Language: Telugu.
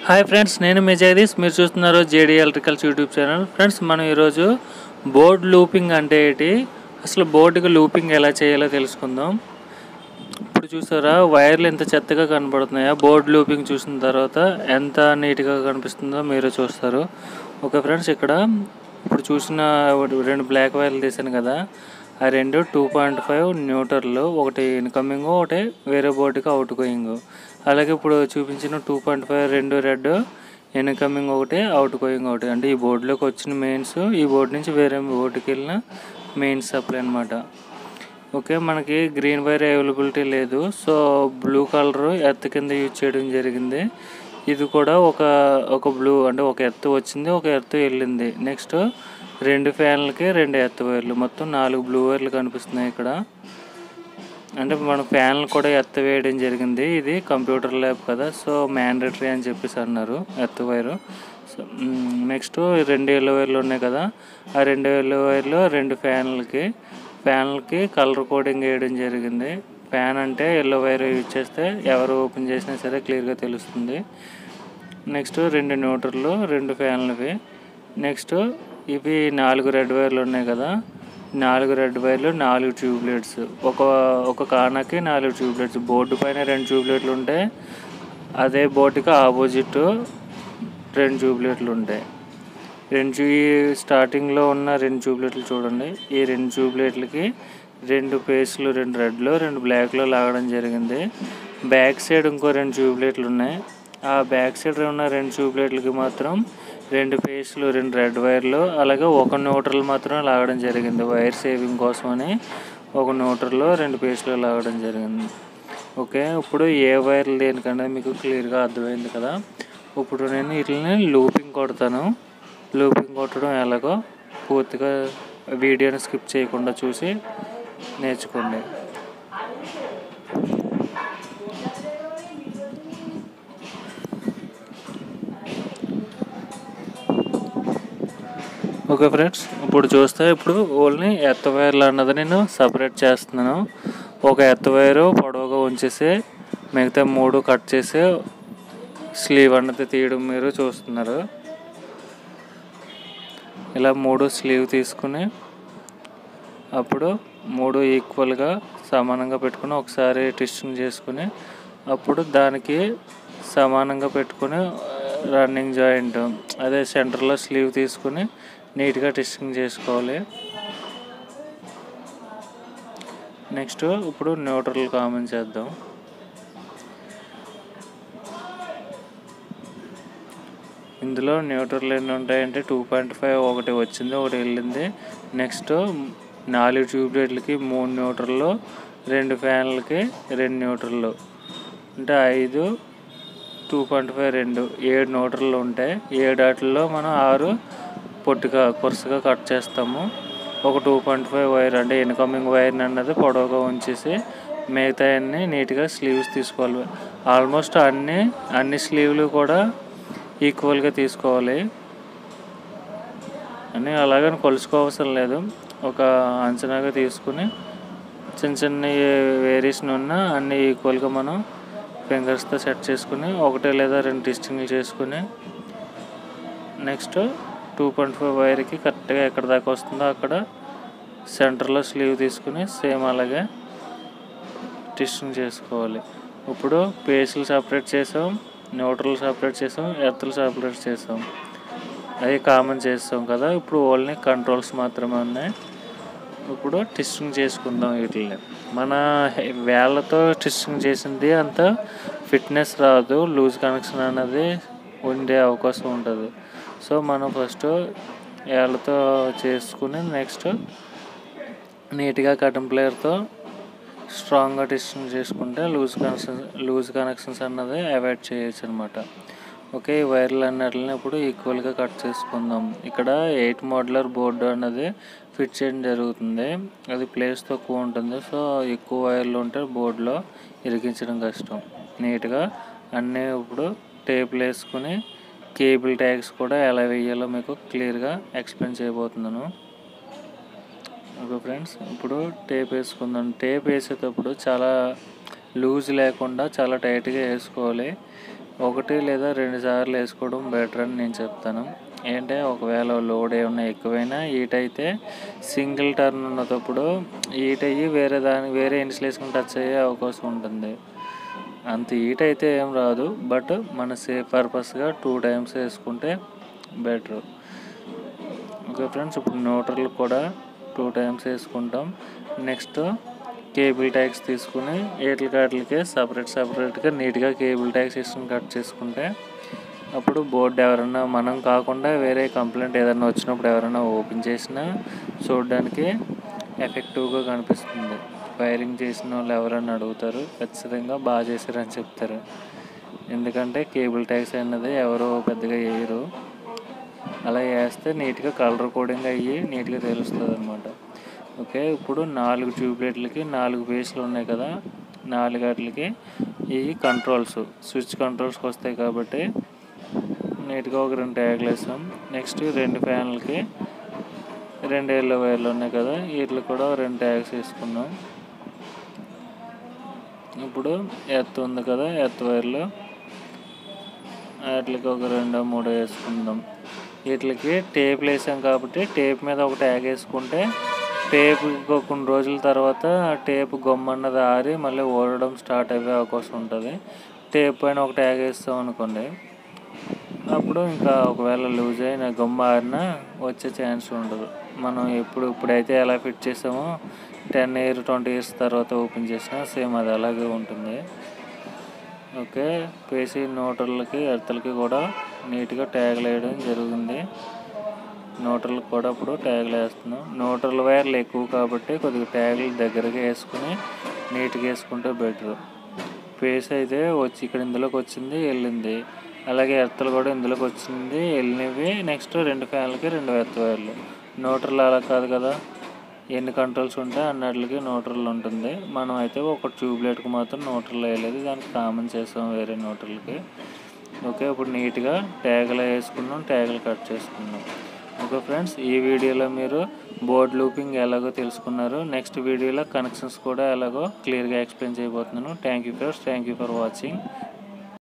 హాయ్ ఫ్రెండ్స్ నేను మీ జగదీష్ మీరు చూస్తున్నారు JD electricals YouTube channel friends మనం ఈరోజు బోర్డ్ లూపింగ్ అంటే ఏంటి అసలు బోర్డుకి లూపింగ్ ఎలా చేయాలో తెలుసుకుందాం ఇప్పుడు చూసారా వైర్లు ఎంత చెత్తగా కనబడుతున్నాయో బోర్డ్ లూపింగ్ చూసిన తర్వాత ఎంత నీట్గా కనిపిస్తుందో మీరు చూస్తారు ఓకే ఫ్రెండ్స్ ఇక్కడ ఇప్పుడు చూసిన రెండు బ్లాక్ వైర్లు తీసాను కదా ఆ రెండు టూ పాయింట్ ఫైవ్ న్యూటర్లు ఒకటి ఇన్కమింగ్ ఒకటి వేరే బోర్డుకి అవుట్ గోయింగ్ అలాగే ఇప్పుడు చూపించిన టూ పాయింట్ ఫైవ్ రెండు రెడ్ ఇన్కమింగ్ ఒకటి అవుట్ గోయింగ్ ఒకటి అంటే ఈ బోర్డులోకి వచ్చిన మెయిన్స్ ఈ బోర్డు నుంచి వేరే బోర్డుకి వెళ్ళిన మెయిన్ సప్లై అనమాట ఓకే మనకి గ్రీన్ వైర్ అవైలబిలిటీ లేదు సో బ్లూ కలర్ ఎర్త్ కింద యూజ్ చేయడం జరిగింది ఇది కూడా ఒక ఒక బ్లూ అంటే ఒక ఎర్త్ వచ్చింది ఒక ఎర్త్ వెళ్ళింది నెక్స్ట్ రెండు ఫ్యాన్లకి రెండు ఎర్త్ వైర్లు మొత్తం నాలుగు బ్లూ వైర్లు కనిపిస్తున్నాయి ఇక్కడ అంటే మన ఫ్యాన్లు కూడా ఎత్త వేయడం జరిగింది ఇది కంప్యూటర్ ల్యాబ్ కదా సో మ్యాండటరీ అని చెప్పేసి అన్నారు ఎత్త వైరు సో నెక్స్ట్ రెండు ఎల్లో వైర్లు ఉన్నాయి కదా ఆ రెండు ఎల్లో వైర్లు రెండు ఫ్యాన్లకి ఫ్యాన్లకి కలర్ కోడింగ్ వేయడం జరిగింది ఫ్యాన్ అంటే ఎల్లో వైర్ యూజ్ చేస్తే ఎవరు ఓపెన్ చేసినా సరే క్లియర్గా తెలుస్తుంది నెక్స్ట్ రెండు న్యూట్రల్లు రెండు ఫ్యాన్లవి నెక్స్ట్ ఇవి నాలుగు రెడ్ వైర్లు ఉన్నాయి కదా నాలుగు రెడ్ వైర్లు నాలుగు ట్యూబ్లైట్స్ ఒక ఒక కానాకి నాలుగు ట్యూబ్లైట్స్ బోర్డు పైన రెండు ట్యూబ్లైట్లు ఉంటాయి అదే బోర్డుకి ఆపోజిట్ రెండు ట్యూబ్లైట్లు ఉంటాయి రెండు ఈ స్టార్టింగ్లో ఉన్న రెండు ట్యూబ్లైట్లు చూడండి ఈ రెండు ట్యూబ్లైట్లకి రెండు పేస్లు రెండు రెడ్లో రెండు బ్లాక్లో లాగడం జరిగింది బ్యాక్ సైడ్ ఇంకో రెండు ట్యూబ్లైట్లు ఉన్నాయి ఆ బ్యాక్ సైడ్ ఉన్న రెండు ట్యూబ్లైట్లకి మాత్రం రెండు పేస్లు రెండు రెడ్ వైర్లు అలాగే ఒక న్యూట్రల్ మాత్రం లాగడం జరిగింది వైర్ సేవింగ్ కోసమని ఒక న్యూట్రల్లో రెండు పేస్లు లాగడం జరిగింది ఓకే ఇప్పుడు ఏ వైర్లు దేనికన్నా మీకు క్లియర్గా అర్థమైంది కదా ఇప్పుడు నేను వీటిని లూపింగ్ కొడతాను లూపింగ్ కొట్టడం ఎలాగో పూర్తిగా వీడియోని స్కిప్ చేయకుండా చూసి నేర్చుకోండి ఓకే ఫ్రెండ్స్ ఇప్పుడు చూస్తే ఇప్పుడు ఓన్లీ ఎత్త వైర్లు అన్నది నేను సపరేట్ చేస్తున్నాను ఒక ఎత్త వైరు పొడవుగా ఉంచేసి మిగతా మూడు కట్ చేసి స్లీవ్ అన్నది తీయడం మీరు చూస్తున్నారు ఇలా మూడు స్లీవ్ తీసుకుని అప్పుడు మూడు ఈక్వల్గా సమానంగా పెట్టుకుని ఒకసారి ట్విస్టింగ్ చేసుకుని అప్పుడు దానికి సమానంగా పెట్టుకుని రన్నింగ్ జాయింట్ అదే సెంటర్లో స్లీవ్ తీసుకుని నీట్గా ట్విస్టింగ్ చేసుకోవాలి నెక్స్ట్ ఇప్పుడు న్యూట్రల్ కామన్ చేద్దాం ఇందులో న్యూట్రల్ ఎన్ని ఉంటాయంటే టూ పాయింట్ ఫైవ్ ఒకటి వచ్చింది ఒకటి వెళ్ళింది నెక్స్ట్ నాలుగు ట్యూబ్లైట్లకి మూడు న్యూట్రల్లో రెండు ఫ్యాన్లకి రెండు న్యూట్రల్లు అంటే ఐదు టూ పాయింట్ ఫైవ్ రెండు ఏడు న్యూట్రల్లు ఉంటాయి ఏడు వాటిల్లో మనం ఆరు పొట్టిగా కొరుసుగా కట్ చేస్తాము ఒక టూ పాయింట్ ఫైవ్ వైర్ అంటే ఇన్కమింగ్ వైర్ అన్నది పొడవుగా ఉంచేసి మిగతా అన్ని నీట్గా స్లీవ్స్ తీసుకోవాలి ఆల్మోస్ట్ అన్ని అన్ని స్లీవ్లు కూడా ఈక్వల్గా తీసుకోవాలి అని అలాగని కొలుసుకోవసరం లేదు ఒక అంచనాగా తీసుకుని చిన్న చిన్న వేరియేషన్ ఉన్న అన్ని ఈక్వల్గా మనం ఫింగర్స్తో సెట్ చేసుకుని ఒకటే లేదా రెండు డిస్టింగ్లు చేసుకుని నెక్స్ట్ టూ పాయింట్ ఫైవ్ వైర్కి కరెక్ట్గా ఎక్కడ దాకా వస్తుందో అక్కడ సెంటర్లో స్లీవ్ తీసుకుని సేమ్ అలాగే టిస్టింగ్ చేసుకోవాలి ఇప్పుడు పేస్లు సపరేట్ చేసాం న్యూట్రల్ సపరేట్ చేసాం ఎర్త్లు సపరేట్ చేసాం అవి కామన్ చేస్తాం కదా ఇప్పుడు ఓన్లీ కంట్రోల్స్ మాత్రమే ఉన్నాయి ఇప్పుడు టిస్టింగ్ చేసుకుందాం వీటిని మన వేళ్ళతో టిస్టింగ్ చేసింది అంత ఫిట్నెస్ రాదు లూజ్ కనెక్షన్ అనేది ఉండే అవకాశం ఉంటుంది సో మనం ఫస్ట్ వేళ్ళతో చేసుకుని నెక్స్ట్ నీట్గా కటింగ్ ప్లేయర్తో స్ట్రాంగ్గా టెస్టింగ్ చేసుకుంటే లూజ్ కనెక్షన్ లూజ్ కనెక్షన్స్ అన్నది అవాయిడ్ చేయొచ్చు అనమాట ఓకే ఈ వైర్లు అన్నిటిని ఇప్పుడు ఈక్వల్గా కట్ చేసుకుందాం ఇక్కడ ఎయిట్ మోడలర్ బోర్డు అన్నది ఫిట్ చేయడం జరుగుతుంది అది ప్లేస్ తక్కువ ఉంటుంది సో ఎక్కువ వైర్లు ఉంటే బోర్డులో ఇరికించడం కష్టం నీట్గా అన్నీ ఇప్పుడు టేపులు వేసుకుని కేబుల్ ట్యాగ్స్ కూడా ఎలా వేయాలో మీకు క్లియర్గా ఎక్స్ప్లెయిన్ చేయబోతున్నాను ఓకే ఫ్రెండ్స్ ఇప్పుడు టేప్ వేసుకుందాం టేప్ వేసేటప్పుడు చాలా లూజ్ లేకుండా చాలా టైట్గా వేసుకోవాలి ఒకటి లేదా రెండు సార్లు వేసుకోవడం బెటర్ అని నేను చెప్తాను ఏంటంటే ఒకవేళ లోడ్ ఏమన్నా ఎక్కువైనా హీట్ అయితే సింగిల్ టర్న్ ఉన్నప్పుడు హీట్ అయ్యి వేరే దాని వేరే ఇన్సులేషన్ టచ్ అయ్యే అవకాశం ఉంటుంది అంత హీట్ అయితే ఏం రాదు బట్ మన సేఫ్ పర్పస్గా టూ టైమ్స్ వేసుకుంటే బెటర్ ఓకే ఫ్రెండ్స్ ఇప్పుడు న్యూట్రల్ కూడా టూ టైమ్స్ వేసుకుంటాం నెక్స్ట్ కేబుల్ ట్యాక్స్ తీసుకుని ఏట్ల కాట్లకే సపరేట్ సపరేట్గా నీట్గా కేబుల్ ట్యాక్స్ తీసుకుని కట్ చేసుకుంటే అప్పుడు బోర్డు ఎవరైనా మనం కాకుండా వేరే కంప్లైంట్ ఏదైనా వచ్చినప్పుడు ఎవరైనా ఓపెన్ చేసినా చూడడానికి ఎఫెక్టివ్గా కనిపిస్తుంది వైరింగ్ చేసిన వాళ్ళు ఎవరైనా అడుగుతారు ఖచ్చితంగా బాగా చేశారని చెప్తారు ఎందుకంటే కేబుల్ ట్యాక్స్ అన్నది ఎవరు పెద్దగా వేయరు అలా వేస్తే నీట్గా కలర్ కోడింగ్ అయ్యి నీట్గా తెలుస్తుంది అనమాట ఓకే ఇప్పుడు నాలుగు ట్యూబ్లైట్లకి నాలుగు బేస్లు ఉన్నాయి కదా నాలుగు వాటికి ఈ కంట్రోల్స్ స్విచ్ కంట్రోల్స్కి వస్తాయి కాబట్టి నీట్గా ఒక రెండు ట్యాగ్లు వేసాం నెక్స్ట్ రెండు ఫ్యాన్లకి రెండు ఎల్లో వైర్లు ఉన్నాయి కదా వీటికి కూడా రెండు ట్యాగ్స్ వేసుకున్నాం ఇప్పుడు ఎత్తు ఉంది కదా ఎత్తు వైర్లు వాటికి ఒక రెండో మూడో వేసుకుందాం వీటికి టేపులు వేసాం కాబట్టి టేప్ మీద ఒక ట్యాగ్ వేసుకుంటే టేప్ కొన్ని రోజుల తర్వాత ఆ టేప్ గొమ్మన్నది ఆరి మళ్ళీ ఓడడం స్టార్ట్ అయ్యే అవకాశం ఉంటుంది టేప్ పైన ఒక ట్యాగ్ వేస్తాం అనుకోండి అప్పుడు ఇంకా ఒకవేళ లూజ్ అయిన గమ్మ ఆరినా వచ్చే ఛాన్స్ ఉండదు మనం ఎప్పుడు ఇప్పుడైతే ఎలా ఫిట్ చేసామో టెన్ ఇయర్ ట్వంటీ ఇయర్స్ తర్వాత ఓపెన్ చేసినా సేమ్ అది అలాగే ఉంటుంది ఓకే పేసి నోటర్లకి ఎర్తలకి కూడా నీట్గా ట్యాగ్లు వేయడం జరుగుతుంది నోటర్లకు కూడా ఇప్పుడు ట్యాగ్లు వేస్తున్నాం నోటర్ల వైర్లు ఎక్కువ కాబట్టి కొద్దిగా ట్యాగ్లు దగ్గరగా వేసుకుని నీట్గా వేసుకుంటే బెటర్ పేస్ అయితే వచ్చి ఇక్కడ ఇందులోకి వచ్చింది వెళ్ళింది అలాగే ఎర్తలు కూడా ఇందులోకి వచ్చింది వెళ్ళినవి నెక్స్ట్ రెండు ఫ్యాన్లకి రెండు ఎర్త్ వైర్లు నోటర్లు అలా కాదు కదా ఎన్ని కంట్రోల్స్ ఉంటే అన్నిటికి నోటర్లు ఉంటుంది మనం అయితే ఒక ట్యూబ్లైట్కి మాత్రం నోటర్లు వేయలేదు దానికి కామన్ చేసాం వేరే నోటర్లకి ఓకే ఇప్పుడు నీట్గా ట్యాగులు వేసుకున్నాం ట్యాగులు కట్ చేసుకున్నాం ఓకే ఫ్రెండ్స్ ఈ వీడియోలో మీరు బోర్డ్ లూపింగ్ ఎలాగో తెలుసుకున్నారు నెక్స్ట్ వీడియోలో కనెక్షన్స్ కూడా ఎలాగో క్లియర్గా ఎక్స్ప్లెయిన్ చేయబోతున్నాను thank you friends thank you for watching